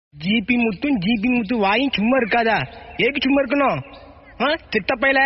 GB முத்தும் GB முத்து வாயும் சும்மா இருக்காதா ஏக்கு சும்மா இருக்கணும் ஆ சித்தப்பையில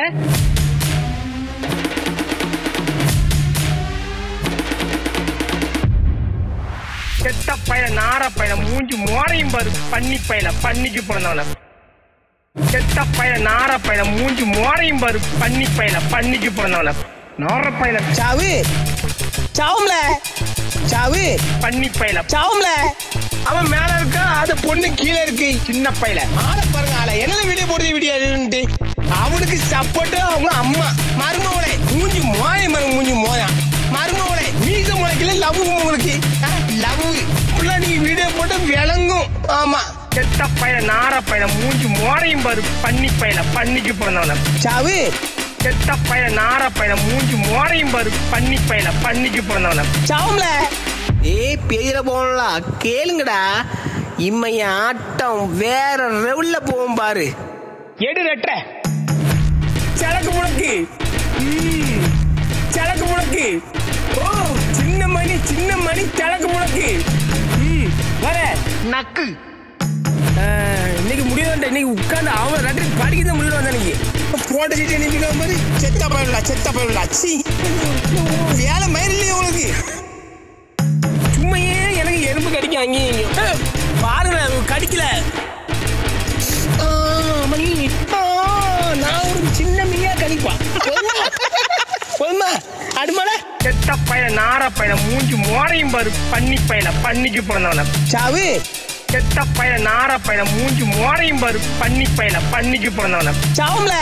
செத்தப்பையில நாரப்பையில மூஞ்சி மோரையும் பாரு பண்ணி பையில பண்ணிக்கு பிறந்தவன செத்தப்பையில நாரப்பையில மூஞ்சி மோரையும் பாரு பண்ணி பையில பண்ணிக்கு பிறந்தவன நாரப்பையில சாவு சாவும்ல சாவு பண்ணி பையில சாவும்ல அவன் மேல இருக்கா அது பொண்ணு கீழே இருக்கு சின்ன பையில ஆளை பாருங்க ஆளை என்ன வீடியோ போடுறது வீடியோன்ட்டு அவனுக்கு சப்போர்ட் அவங்க அம்மா மருமவளே மூஞ்சி மோய மரு மூஞ்சி மோயா மருமவளே மீச முளைக்கல லவ் உங்களுக்கு லவ் ஃபுல்லா நீங்க வீடியோ போட்டு விளங்கும் ஆமா செத்த பையல நார பையல மூஞ்சி மோரையும் பாரு பண்ணி பையல பண்ணிக்கு பிறந்தவன சாவு செத்த பையல நார பையல மூஞ்சி மோரையும் பாரு பண்ணி பையல பண்ணிக்கு பிறந்தவன சாவும்ல ஏய் பெரிய போகலாம் கேளுங்கடா இம்மைய ஆட்டம் வேற லெவல்ல போகும் பாரு எடு ரெட்ட சலக்கு முழக்கு ம், சலக்கு முழக்கு ஓ சின்ன மணி சின்ன மணி சலக்கு முழக்கு ம், வர நக்கு ஆ, இன்னைக்கு முடியும் இன்னைக்கு உட்காந்து அவன் ரெண்டு படிக்க தான் முடியும் வந்தா இன்னைக்கு போட்ட சீட்டை நிற்கிற மாதிரி செத்த பயவில்லா செத்த பயவில்லா சி வேலை மயிர் இல்லையே உங்களுக்கு சும்மையே எனக்கு எறும்பு கடிக்கும் அங்கேயும் இங்கேயும் ஏ, பாருங்க அது கடிக்கல ஆ, மணி ஆ, நான் ஒரு சின்ன மினியா கடிப்பா போதுமா அடுமலை செத்த பையல நார பையல மூஞ்சி மோரையும் பாரு பண்ணி பையல பண்ணிக்கு பிறந்தவன சாவு செத்த பையல நார பையல மூஞ்சி மோரையும் பாரு பண்ணி பையல பண்ணிக்கு பிறந்தவன சாவும்ல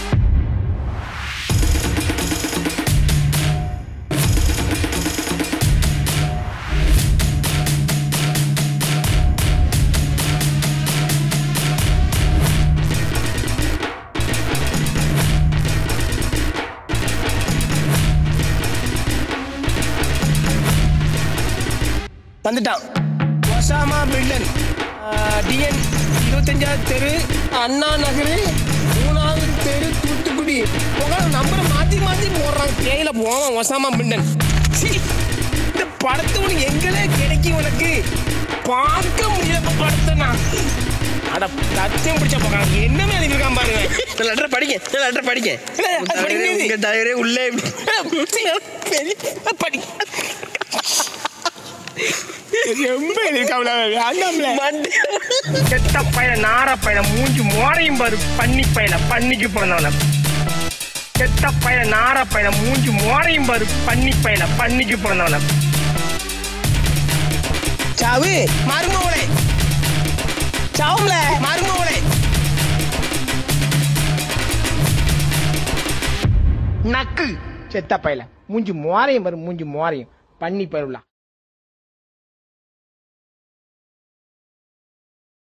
வந்துட்டான் ஒசாமா பில்டன் டிஎன் இருபத்தஞ்சாவது தெரு அண்ணா நகர் மூணாவது தெரு தூத்துக்குடி உங்க நம்பரை மாத்தி மாத்தி போடுறாங்க பேயில போவான் ஒசாமா பில்டன் சீ, இந்த படத்தை உனக்கு எங்களே கிடைக்கும் உனக்கு பார்க்க முடியல இப்ப படத்தை நான் அட கத்தியம் பிடிச்ச பக்கம் என்ன மேல இருக்கான் பாருங்க இந்த லெட்டர் படிக்க இந்த லெட்டர் படிக்க உங்க தலைவரே உள்ளே படி ரொம்ப இருக்காமல அண்ணாமல செத்த பையல நார பையல மூஞ்சி மோரையும் பாரு பண்ணி பையல பண்ணிக்கு பிறந்தவன செத்த பையல நார பையல மூஞ்சி மோரையும் பாரு பண்ணி பையல பண்ணிக்கு பிறந்தவன சாவு மருமவளே சாவும்ல மருமவளே நக்கு செத்த பையல மூஞ்சி மோரையும் பாரு மூஞ்சி மோரையும் பண்ணி பருவலாம்